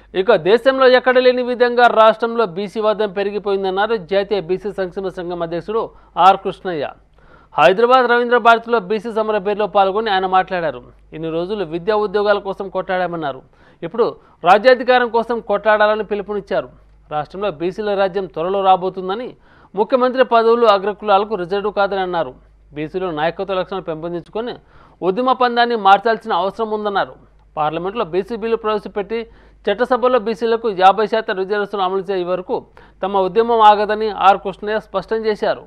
ఇక దేశంలో ఎక్కడ లేని విధంగా రాష్ట్రంలో బీసీ వాదం పెరిగిపోయిందన్నారు జాతీయ బీసీ సంక్షేమ సంఘం అధ్యక్షుడు ఆర్ కృష్ణయ్య హైదరాబాద్ రవీంద్ర భారతిలో బీసీ సమర పేరులో పాల్గొని ఆయన మాట్లాడారు ఇన్ని రోజులు విద్యా ఉద్యోగాల కోసం కొట్టాడామన్నారు ఇప్పుడు రాజ్యాధికారం కోసం కొట్టాడాలని పిలుపునిచ్చారు రాష్ట్రంలో బీసీల రాజ్యం త్వరలో రాబోతుందని ముఖ్యమంత్రి పదవులు అగ్రకులాలకు రిజర్వ్ కాదని అన్నారు బీసీలో నాయకత్వ లక్షణాలు పెంపొందించుకొని ఉద్యమ పందాన్ని మార్చాల్సిన అవసరం ఉందన్నారు పార్లమెంట్లో బీసీ బిల్లు ప్రవేశపెట్టి చట్టసభలో బీసీలకు యాభై శాతం రిజర్వేషన్లు అమలు చేయ వరకు తమ ఉద్యమం ఆగదని ఆర్ కృష్ణయ్య స్పష్టం చేశారు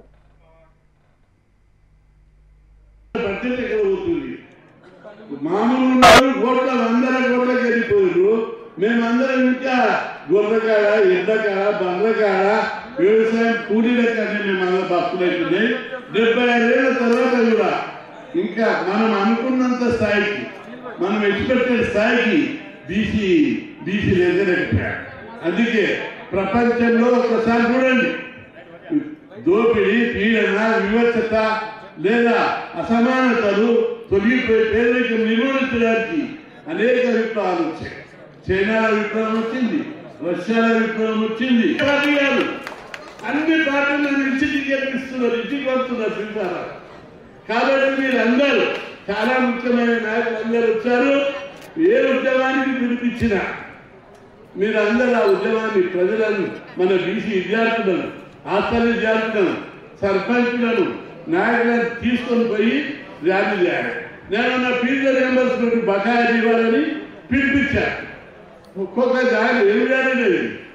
బడ్జెట్ ఎక్కడ పోతుంది మామూలు ఉన్నారు కోట్ల వందల కోట్లకి వెళ్ళిపోయారు మేమందరం ఇంకా గొర్రెకాడ ఎడ్డకాడ బండ్రకాడ వ్యవసాయం కూలీల కానీ మేము అందరం బస్సులు అవుతున్నాయి డెబ్బై ఐదేళ్ల తర్వాత కూడా ఇంకా మనం అనుకున్నంత స్థాయికి మనం ఎక్స్పెక్టెడ్ స్థాయికి బీసీ బీసీ ఎదగలేకపోయారు అందుకే ప్రపంచంలో ఒకసారి చూడండి దోపిడీ పీడన వివక్షత లేదా అసమానతలు తొలగిపోయి పేదరికం నిర్మూలించడానికి అనేక విప్లవాలు వచ్చాయి చైనా విప్లవం వచ్చింది రష్యాల విప్లవం వచ్చింది రాజకీయాలు అన్ని పార్టీలను ఇంటికి గెలిపిస్తున్నారు ఇంటికి వస్తున్నారు చూసారా కాబట్టి మీరందరూ చాలా ముఖ్యమైన నాయకులు అందరూ వచ్చారు ఏ ఉద్యమానికి పిలిపించినా మీరందరూ ఆ ఉద్యమాన్ని ప్రజలను మన బీసీ విద్యార్థులను హాస్టల్ విద్యార్థులను సర్పంచులను నాయకులను తీసుకొని పోయి ర్యాలీ చేయాలి నేను నా ఫీజు రియంబర్స్మెంట్ బకాయి ఇవ్వాలని పిలిపించాను ఒక్కొక్క దాని ఏమి ర్యాలీ లేదు